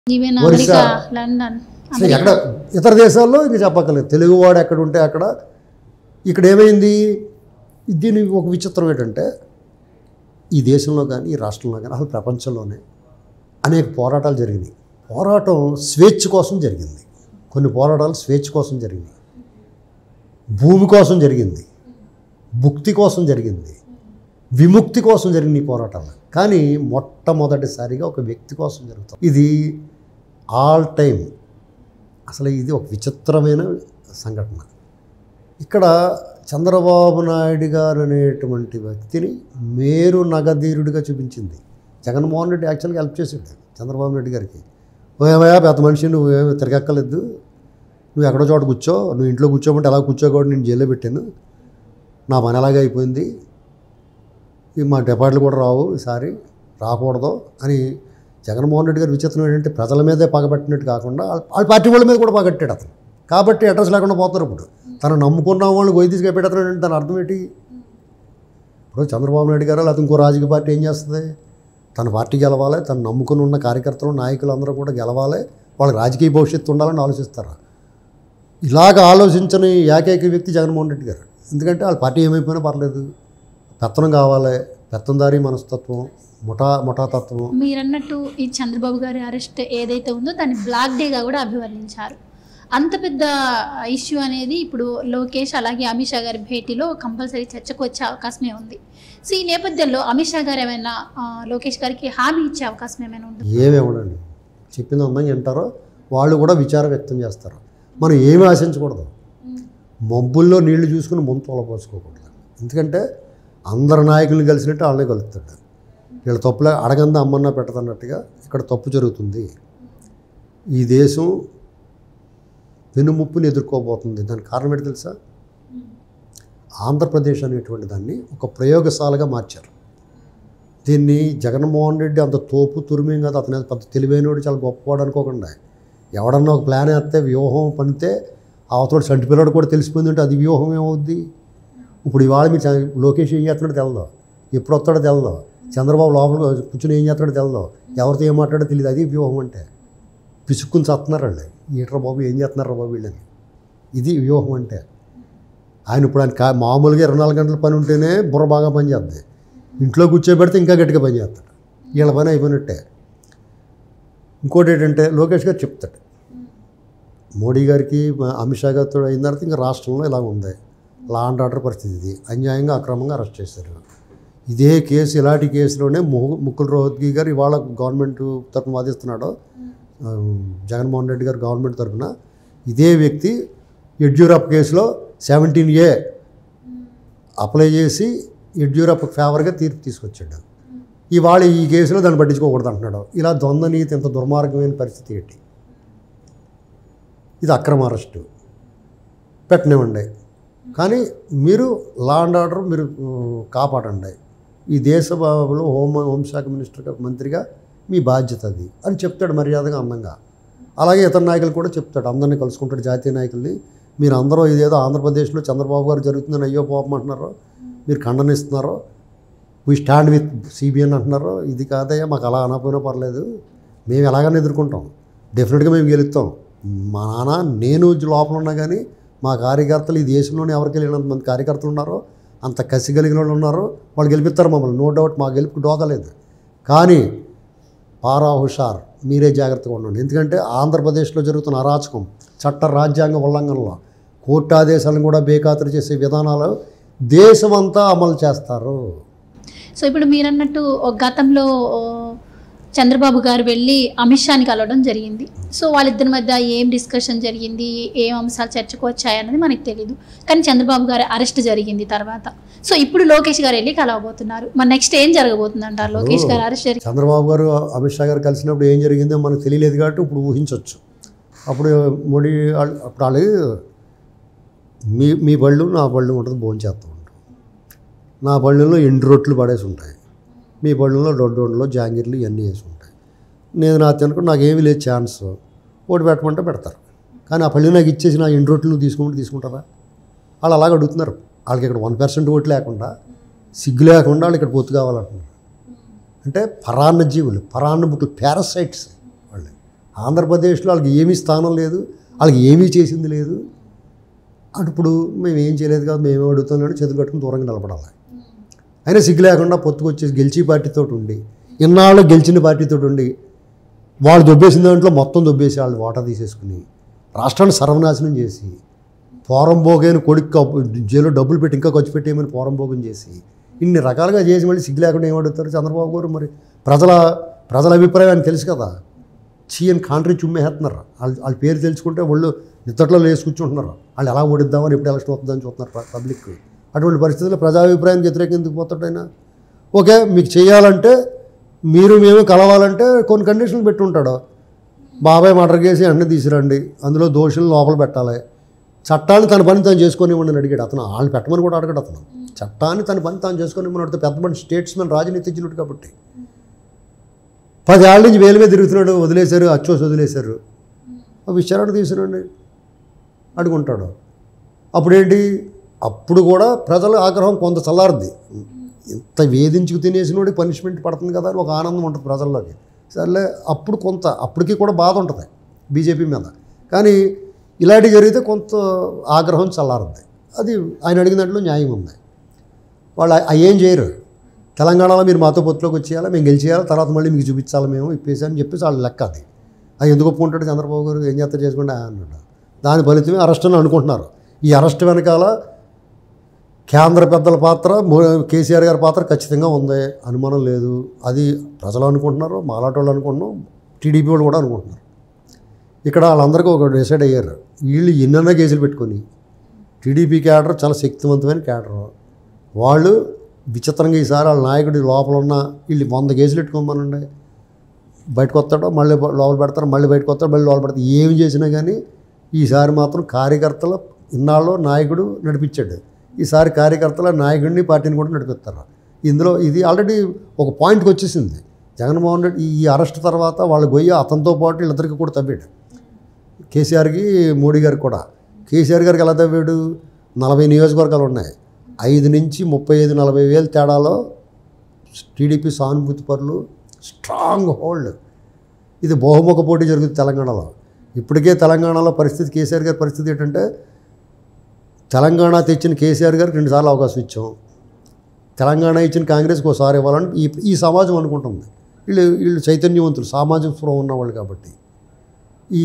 Even Orissa. America London అసలు ఎక్కడ ఇతర దేశాల్లో ఇంక చెప్పక్కర్లేదు తెలుగువాడు ఎక్కడ ఉంటే అక్కడ ఇక్కడ ఏమైంది దీని ఒక విచిత్రం ఏంటంటే ఈ దేశంలో కానీ ఈ రాష్ట్రంలో కానీ అసలు ప్రపంచంలోనే అనేక పోరాటాలు జరిగినాయి పోరాటం స్వేచ్ఛ కోసం జరిగింది కొన్ని పోరాటాలు స్వేచ్ఛ కోసం జరిగినాయి భూమి కోసం జరిగింది భుక్తి కోసం జరిగింది విముక్తి కోసం జరిగిన ఈ పోరాటాలు కానీ మొట్టమొదటిసారిగా ఒక వ్యక్తి కోసం జరుగుతుంది ఇది ఆల్ టైం అసలు ఇది ఒక విచిత్రమైన సంఘటన ఇక్కడ చంద్రబాబు నాయుడు గారు అనేటువంటి వ్యక్తిని మేరు నగధీరుడిగా చూపించింది జగన్మోహన్ రెడ్డి యాక్చువల్గా హెల్ప్ చేసాడు చంద్రబాబు నాయుడు గారికి ఏమయ్యా పెద్ద మనిషి నువ్వు ఏమి తిరగక్కర్లేదు నువ్వు ఎక్కడో చోట కూర్చో నువ్వు ఇంట్లో కూర్చోమంటే ఎలా కూర్చోకూడదు నేను జైల్లో పెట్టాను నా పని అలాగే అయిపోయింది ఈ మా డిపార్ట్లు కూడా రావు ఈసారి రాకూడదు అని జగన్మోహన్ రెడ్డి గారు విచిత్రం ఏంటంటే ప్రజల మీదే పగబట్టినట్టు కాకుండా వాళ్ళ- వాళ్ళ పార్టీ వాళ్ళ మీద కూడా పగట్టాడు అతను కాబట్టి అడ్రస్ లేకుండా పోతారు ఇప్పుడు తను నమ్ముకున్న వాళ్ళు గొయ్యి తీసుకు పెట్టేస్తున్నాడు అంటే దాని అర్థం ఏంటి ఇప్పుడు చంద్రబాబు నాయుడు గారు లేకపోతే ఇంకో రాజకీయ పార్టీ ఏం చేస్తుంది తన పార్టీ గెలవాలి తను నమ్ముకుని ఉన్న కార్యకర్తలు నాయకులు అందరూ కూడా గెలవాలి వాళ్ళకి రాజకీయ భవిష్యత్తు ఉండాలని ఆలోచిస్తారు ఇలాగ ఆలోచించని ఏకైక వ్యక్తి జగన్మోహన్ రెడ్డి గారు ఎందుకంటే వాళ్ళ పార్టీ ఏమైపోయినా పర్లేదు పెత్తనం కావాలి పెత్తందారీ మనస్తత్వం ముఠా ముఠాతత్వం మీరన్నట్టు ఈ చంద్రబాబు గారి అరెస్ట్ ఏదైతే ఉందో దాన్ని బ్లాక్ డేగా కూడా అభివర్ణించారు అంత పెద్ద ఇష్యూ అనేది ఇప్పుడు లోకేష్ అలాగే అమిత్ షా గారి భేటీలో కంపల్సరీ చర్చకు వచ్చే అవకాశమే ఉంది సో ఈ నేపథ్యంలో అమిత్ షా గారు ఏమైనా ఆ, లోకేష్ గారికి హామీ ఇచ్చే అవకాశం ఏమైనా ఉంటుంది ఏమేమనండి చెప్పింది అందంగా వింటారో వాళ్ళు కూడా విచారం వ్యక్తం చేస్తారు మనం ఏమి ఆశించకూడదు మబ్బుల్లో నీళ్లు చూసుకుని ముందు తొలపోసుకోకూడదు ఎందుకంటే అందరు నాయకుల్ని కలిసినట్టు వాళ్ళనే కలుస్తాడు వీళ్ళ తప్పులే అడగందా అమ్మన్నా పెట్టదన్నట్టుగా ఇక్కడ తప్పు జరుగుతుంది ఈ దేశం వెనుముప్పుని ఎదుర్కోబోతుంది దానికి కారణం ఏంటి తెలుసా ఆంధ్రప్రదేశ్ అనేటువంటి దాన్ని ఒక ప్రయోగశాలగా మార్చారు దీన్ని జగన్మోహన్ రెడ్డి అంత తోపు తురిమేం కాదు అతను పెద్ద తెలివైనోడు చాలా గొప్పవాడు అనుకోకుండా ఎవడన్నా ఒక ప్లాన్ వేస్తే వ్యూహం పనితే అవతల చంటి పిల్లడు కూడా తెలిసిపోయిందంటే అది వ్యూహం ఏమవుద్ది ఇప్పుడు ఇవాళ మీరు చ- లోకేష్ ఏం చేస్తున్నాడో తెలదు ఎప్పుడు వస్తాడో తెలదు చంద్రబాబు లోపల కూర్చొని ఏం చేస్తాడో తెలదు ఎవరితో ఏం మాట్లాడో తెలియదు అది వ్యూహం అంటే పిసుక్కుని చస్తున్నారండి ఈటరా బాబు ఏం చేస్తున్నారా బాబు వీళ్ళని ఇది వ్యూహం అంటే ఆయన ఇప్పుడు ఆయన కా- మామూలుగా ఇరవై నాలుగు గంటల పని ఉంటేనే బుర్ర బాగా పనిచేస్తుంది ఇంట్లో కూర్చోబెడితే ఇంకా గట్టిగా పనిచేస్తాడు వీళ్ళ పని అయిపోయినట్టే ఇంకోటి ఏంటంటే లోకేష్ గారు చెప్తాడు మోడీ గారికి మ- అమిత్ షా గారితో అయిన తర్వాత ఇంకా రాష్ట్రంలో ఇలా ఉంది లా అండ్ ఆర్డర్ పరిస్థితి ఇది అన్యాయంగా అక్రమంగా అరెస్ట్ చేశారు ఇదే కేసు ఇలాంటి కేసులోనే ము- ముకుల్ రోహత్గి గారు ఇవాళ గవర్నమెంట్ తరఫున వాదిస్తున్నాడు ఆ, జగన్మోహన్ రెడ్డి గారు గవర్నమెంట్ తరఫున ఇదే వ్యక్తి యడ్యూరప్ కేసులో సెవెంటీన్ ఏ అప్లై చేసి యడ్యూరప్ ఫేవర్గా తీర్పు తీసుకొచ్చాడు ఇవాళ ఈ కేసులో దాన్ని పట్టించుకోకూడదు అంటున్నాడు ఇలా ద్వంద్వ నీతి ఇంత దుర్మార్గమైన పరిస్థితి ఏంటి ఇది అక్రమ అరెస్టు పెట్టనివ్వండి కానీ మీరు లా అండ్ ఆర్డర్ మీరు ఆ, కాపాడండి ఈ దేశ బాబులో హోం హోంశాఖ మినిస్టర్గా మంత్రిగా మీ బాధ్యత అది అని చెప్తాడు మర్యాదగా అందంగా అలాగే ఇతర నాయకులు కూడా చెప్తాడు అందరినీ కలుసుకుంటాడు జాతీయ నాయకుల్ని మీరు అందరూ ఇదేదో ఆంధ్రప్రదేశ్లో చంద్రబాబు గారు జరుగుతుందని అయ్యో పాపం అంటున్నారు మీరు ఖండనిస్తున్నారు వీ స్టాండ్ విత్ సిబిఎన్ అంటున్నారు ఇది కాదయ్యా మాకు అలా అనకపోయినా పర్లేదు మేము ఎలాగైనా ఎదుర్కొంటాం డెఫినెట్గా మేము గెలుస్తాం మా నాన్న నేను లోపల ఉన్నా కానీ మా కార్యకర్తలు ఈ దేశంలోనే ఎవరికి వెళ్ళినంత మంది కార్యకర్తలు ఉన్నారో అంత కసి కలిగిన వాళ్ళు ఉన్నారో వాళ్ళు గెలిపిస్తారు మమ్మల్ని నో డౌట్ మా గెలుపుకి డోకలేదు కానీ పారా హుషార్ మీరే జాగ్రత్తగా ఉండండి ఎందుకంటే ఆంధ్రప్రదేశ్లో జరుగుతున్న అరాచకం చట్ట రాజ్యాంగ ఉల్లంఘనలో కోర్టు ఆదేశాలను కూడా బేఖాతరు చేసే విధానాలు దేశమంతా అమలు చేస్తారు సో ఇప్పుడు మీరన్నట్టు ఒక గతంలో ఓ, చంద్రబాబు గారు వెళ్ళి అమిత్ షాని కలవడం జరిగింది సో వాళ్ళిద్దరి మధ్య ఏం డిస్కషన్ జరిగింది ఏం అంశాలు చర్చకు వచ్చాయన్నది మనకి తెలియదు కానీ చంద్రబాబు గారి అరెస్ట్ జరిగింది తర్వాత సో ఇప్పుడు లోకేష్ గారు వెళ్ళి కలవబోతున్నారు మరి నెక్స్ట్ ఏం జరగబోతుంది అంటారు లోకేష్ గారు అరెస్ట్ జరిగి చంద్రబాబు గారు అమిత్ షా గారు కలిసినప్పుడు ఏం జరిగిందో మనకు తెలియలేదు కాబట్టి ఇప్పుడు ఊహించవచ్చు అప్పుడు మోడీ వాళ్ళు అప్పుడు వాళ్ళు మీ మీ బళ్ళు నా బళ్ళు ఉంటుంది భోజనం చేస్తూ ఉంటాం నా బళ్ళలో ఎండు రొట్లు పడేసి ఉంటాయి మీ బళ్ళలో దొడ్డోళ్ళు జాంగీర్లు ఇవన్నీ వేసి ఉంటాయి నేను నా తినకుండా నాకు ఏమీ లేదు ఛాన్స్ ఓటు పెట్టమంటే పెడతారు కానీ ఆ పళ్ళు నాకు ఇచ్చేసి నా ఎండు రొట్లు నువ్వు తీసుకుంటే తీసుకుంటారా వాళ్ళు అలాగ అడుగుతున్నారు వాళ్ళకి ఇక్కడ వన్ పర్సెంట్ ఓటు లేకుండా సిగ్గు లేకుండా వాళ్ళు ఇక్కడ పొత్తు కావాలంటున్నారు అంటే పరాన్న జీవులు పరాన్న బుక్కులు పారసైట్స్ వాళ్ళు ఆంధ్రప్రదేశ్లో వాళ్ళకి ఏమీ స్థానం లేదు వాళ్ళకి ఏమీ చేసింది లేదు అటు ఇప్పుడు మేము ఏం చేయలేదు కాదు మేము అడుగుతున్నాడు చేతులు కట్టుకుని దూరంగా నిలబడాలి అయినా సిగ్గు లేకుండా పొత్తుకొచ్చేసి గెలిచి పార్టీతో ఉండి ఇన్నాళ్ళు గెలిచిన పార్టీతో ఉండి వాళ్ళు దొబ్బేసిన దాంట్లో మొత్తం దొబ్బేసి వాళ్ళు ఓటా తీసేసుకుని రాష్ట్రాన్ని సర్వనాశనం చేసి పోరంబోగైన కొడుకు కప్పు- జైల్లో డబ్బులు పెట్టి ఇంకా ఖర్చు పెట్టేయమని పోరంబోగం చేసి ఇన్ని రకాలుగా చేసి మళ్ళీ సిగ్గు లేకుండా ఏమడుగుతారు చంద్రబాబు గారు మరి ప్రజల ప్రజల అభిప్రాయం ఆయనకు తెలుసు కదా చీ అని కాంట్రీ చుమ్మేస్తున్నారు వాళ్ళు వాళ్ళ పేరు తెలుసుకుంటే వాళ్ళు నిద్దట్లో లేచి కూర్చుంటున్నారు వాళ్ళు ఎలా ఓడిద్దామని ఎప్పుడు ఎలక్షన్ వస్తుందని చూస్తున్నారు ప- పబ్లిక్ అటువంటి పరిస్థితుల్లో ప్రజాభిప్రాయానికి వ్యతిరేకంగా ఎందుకు పోతాడైనా ఓకే మీకు చేయాలంటే మీరు మేము కలవాలంటే కొన్ని కండిషన్లు పెట్టి ఉంటాడు బాబాయ్ మర్డర్ చేసి అన్నీ తీసిరండి అందులో దోషులను లోపల పెట్టాలి చట్టాన్ని తన పని తాను చేసుకొని ఇవ్వండి అని అడిగాడు అతను వాళ్ళు పెట్టమని కూడా అడగడు అతను చట్టాన్ని తన పని తాను చేసుకొని ఇవ్వమని అడిగితే పెద్ద మంది స్టేట్స్మెన్ రాజనీతి ఇచ్చినట్టు కాబట్టి పదేళ్ళ నుంచి వేలు మీద తిరుగుతున్నాడు వదిలేశారు అచ్చోసి వదిలేశారు ఆ విచారణ తీసుకురండి అడుగుంటాడు అప్పుడేంటి అప్పుడు కూడా ప్రజల ఆగ్రహం కొంత చల్లారుద్ది ఇంత వేధించుకు తినేసినోడి పనిష్మెంట్ పడుతుంది కదా అని ఒక ఆనందం ఉంటుంది ప్రజల్లోకి సర్లే అప్పుడు కొంత అప్పటికి కూడా బాధ ఉంటుంది బీజేపీ మీద కానీ ఇలాంటివి జరిగితే కొంత ఆగ్రహం చల్లారుద్ది అది ఆయన అడిగిన దాంట్లో న్యాయం ఉంది వాళ్ళు అ- అవి ఏం చేయరు తెలంగాణలో మీరు మాతో పొత్తులోకి వచ్చేయాలి మేము గెలిచేయాలి తర్వాత మళ్ళీ మీకు చూపించాలి మేము ఇప్పేసి అని చెప్పేసి వాళ్ళ లెక్క అది అది ఎందుకు ఒప్పుకుంటాడు చంద్రబాబు గారు ఏం చేస్తారు చేసుకోండి అన్నాడు దాని ఫలితమే అరెస్ట్ అని అనుకుంటున్నారు ఈ అరెస్ట్ వెనకాల కేంద్ర పెద్దల పాత్ర మో- కేసీఆర్ గారి పాత్ర ఖచ్చితంగా ఉంది అనుమానం లేదు అది ప్రజలు అనుకుంటున్నారు మాలాట వాళ్ళు అనుకుంటున్నాం టీడీపీ వాళ్ళు కూడా అనుకుంటున్నారు ఇక్కడ వాళ్ళందరికీ ఒక డిసైడ్ అయ్యారు వీళ్ళు ఎన్నెన్నో కేసులు పెట్టుకొని టీడీపీ క్యాడర్ చాలా శక్తివంతమైన క్యాడర్ వాళ్ళు విచిత్రంగా ఈసారి వాళ్ళ నాయకుడి లోపల ఉన్న వీళ్ళు వంద కేసులు పెట్టుకోమనండి బయటకు వస్తాడో మళ్ళీ లోపల పెడతారు మళ్ళీ బయటకు వస్తాడు మళ్ళీ లోపల పెడతారు ఏమి చేసినా కానీ ఈసారి మాత్రం కార్యకర్తల ఇన్నాళ్ళు నాయకుడు నడిపించాడు ఈసారి కార్యకర్తల నాయకుడిని పార్టీని కూడా నడిపిస్తారు ఇందులో ఇది ఆల్రెడీ ఒక పాయింట్కి వచ్చేసింది జగన్మోహన్ రెడ్డి ఈ అరెస్ట్ తర్వాత వాళ్ళు గొయ్యి అతనితో పాటు వీళ్ళిద్దరికి కూడా తవ్వాడు కేసీఆర్కి మోడీ గారికి కూడా కేసీఆర్ గారికి ఎలా తవ్వాడు నలభై నియోజకవర్గాలు ఉన్నాయి ఐదు నుంచి ముప్పై ఐదు నలభై వేల తేడాలో టీడీపీ సానుభూతి పరులు స్ట్రాంగ్ హోల్డ్ ఇది బహుముఖ పోటీ జరుగుతుంది తెలంగాణలో ఇప్పటికే తెలంగాణలో పరిస్థితి కేసీఆర్ గారి పరిస్థితి ఏంటంటే తెలంగాణ తెచ్చిన కేసీఆర్ గారికి రెండుసార్లు అవకాశం ఇచ్చాం తెలంగాణ ఇచ్చిన కాంగ్రెస్కి ఒకసారి ఇవ్వాలని ఈ ఈ సమాజం అనుకుంటుంది వీళ్ళు వీళ్ళు చైతన్యవంతులు సామాజిక స్పృహ ఉన్నవాళ్ళు కాబట్టి ఈ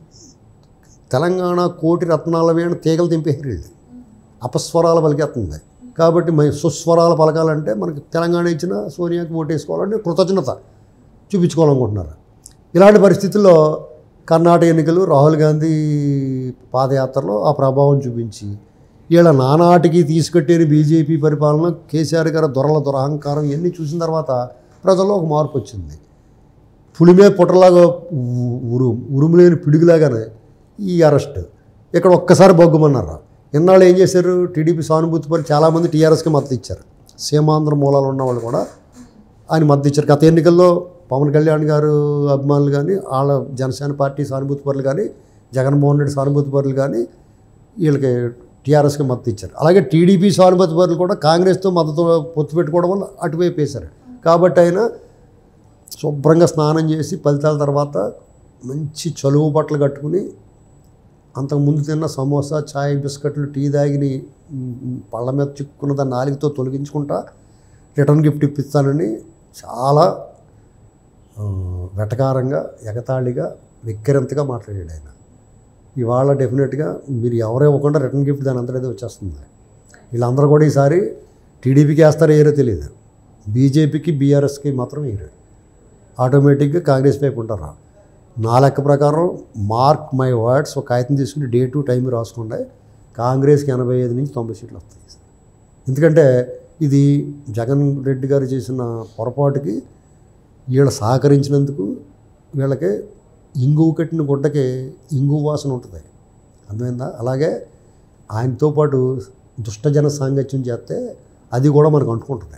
తెలంగాణ కోటి రత్నాల వేణ తీగలు తెంపేశారు వీళ్ళు అపస్వరాలు పలికేస్తుంది కాబట్టి మరి సుస్వరాలు పలకాలంటే మనకి తెలంగాణ ఇచ్చిన సోనియాకి ఓటేసుకోవాలని కృతజ్ఞత చూపించుకోవాలనుకుంటున్నారు ఇలాంటి పరిస్థితుల్లో కర్ణాటక ఎన్నికలు రాహుల్ గాంధీ పాదయాత్రలో ఆ ప్రభావం చూపించి వీళ్ళ నానాటికి తీసుకొట్టిన బీజేపీ పరిపాలన కేసీఆర్ గారి దొరల దురహంకారం ఇవన్నీ చూసిన తర్వాత ప్రజల్లో ఒక మార్పు వచ్చింది పులిమే పుట్టలాగా ఉ- ఉరు ఉరుములేని పిడుగులాగానే ఈ అరెస్ట్ ఇక్కడ ఒక్కసారి బొగ్గమన్నారు ఇన్నాళ్ళు ఏం చేశారు టీడీపీ సానుభూతి పరి చాలామంది టీఆర్ఎస్కి మద్దతు ఇచ్చారు సీమాంధ్ర మూలాలు ఉన్న వాళ్ళు కూడా ఆయన మద్దతు ఇచ్చారు గత ఎన్నికల్లో పవన్ కళ్యాణ్ గారు అభిమానులు కానీ వాళ్ళ జనసేన పార్టీ సానుభూతి పరులు కానీ జగన్మోహన్ రెడ్డి సానుభూతి పరులు కానీ వీళ్ళకి టీఆర్ఎస్కి మద్దతు ఇచ్చారు అలాగే టీడీపీ సానుభూతి పరులు కూడా కాంగ్రెస్తో మద్దతు పొత్తు పెట్టుకోవడం వల్ల అటువైపు వేశారు కాబట్టి ఆయన శుభ్రంగా స్నానం చేసి ఫలితాల తర్వాత మంచి చలువు బట్టలు కట్టుకుని అంతకుముందు తిన్న సమోసా చాయ్ బిస్కెట్లు టీ తాగిని మ్, పళ్ళ మీద చిక్కున్న దాన్ని నాలుగుతో తొలగించుకుంటా రిటర్న్ గిఫ్ట్ ఇప్పిస్తానని చాలా ఆ, వెటకారంగా ఎగతాళిగా వెక్కిరంతగా మాట్లాడాడు ఆయన ఇవాళ డెఫినెట్గా మీరు ఎవరు ఇవ్వకుండా రిటర్న్ గిఫ్ట్ దాని అంతటా వచ్చేస్తుంది వీళ్ళందరూ కూడా ఈసారి టీడీపీకి వేస్తారో ఏరో తెలియదు బీజేపీకి బీఆర్ఎస్కి మాత్రం వేయరు ఆటోమేటిక్గా కాంగ్రెస్ వైపు ఉంటారు నా లెక్క ప్రకారం మార్క్ మై వర్డ్స్ ఒక కాగితం తీసుకుని డే టు టైం రాసుకుంటే కాంగ్రెస్కి ఎనభై ఐదు నుంచి తొంభై సీట్లు వస్తాయి ఎందుకంటే ఇది జగన్ రెడ్డి గారు చేసిన పొరపాటుకి వీళ్ళు సహకరించినందుకు వీళ్ళకి ఇంగువ కట్టిన గుడ్డకి ఇంగువ వాసన ఉంటుంది అర్థమైందా అలాగే ఆయనతో పాటు దుష్టజన సాంగత్యం చేస్తే అది కూడా మనకు అంటుకుంటుంది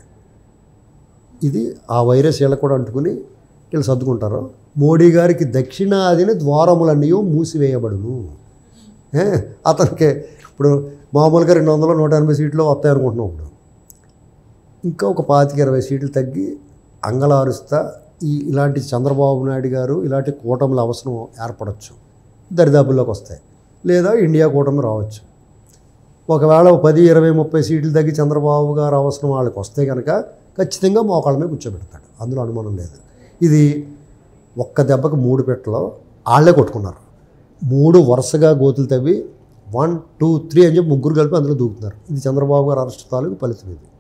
ఇది ఆ వైరస్ వీళ్ళకి కూడా అంటుకుని వీళ్ళు సర్దుకుంటారు మోడీ గారికి దక్షిణాదిని ద్వారములన్నీ మూసివేయబడును ఏ? అతనికి ఇప్పుడు మామూలుగా రెండు వందల నూట ఎనభై సీట్లు వస్తాయనుకుంటున్నాం ఇప్పుడు ఇంకా ఒక పాతిక ఇరవై సీట్లు తగ్గి అంగలారుస్తా ఈ ఇలాంటి చంద్రబాబు నాయుడు గారు ఇలాంటి కూటముల అవసరం ఏర్పడవచ్చు దరిదాపుల్లోకి వస్తాయి లేదా ఇండియా కూటమి రావచ్చు ఒకవేళ ఓ పది ఇరవై ముప్పై సీట్లు తగ్గి చంద్రబాబు గారు అవసరం వాళ్ళకి వస్తే కనుక ఖచ్చితంగా మోకాళ్ళ మీద కూర్చోబెడతాడు అందులో అనుమానం లేదు ఇది ఒక్క దెబ్బకి మూడు పెట్టలో వాళ్ళే కొట్టుకున్నారు మూడు వరుసగా గోతులు తవ్వి వన్ టూ త్రీ అని చెప్పి ముగ్గురు కలిపి అందులో దూకుతున్నారు ఇది చంద్రబాబు గారు అరెస్ట్ తాలూకు ఫలితం ఇది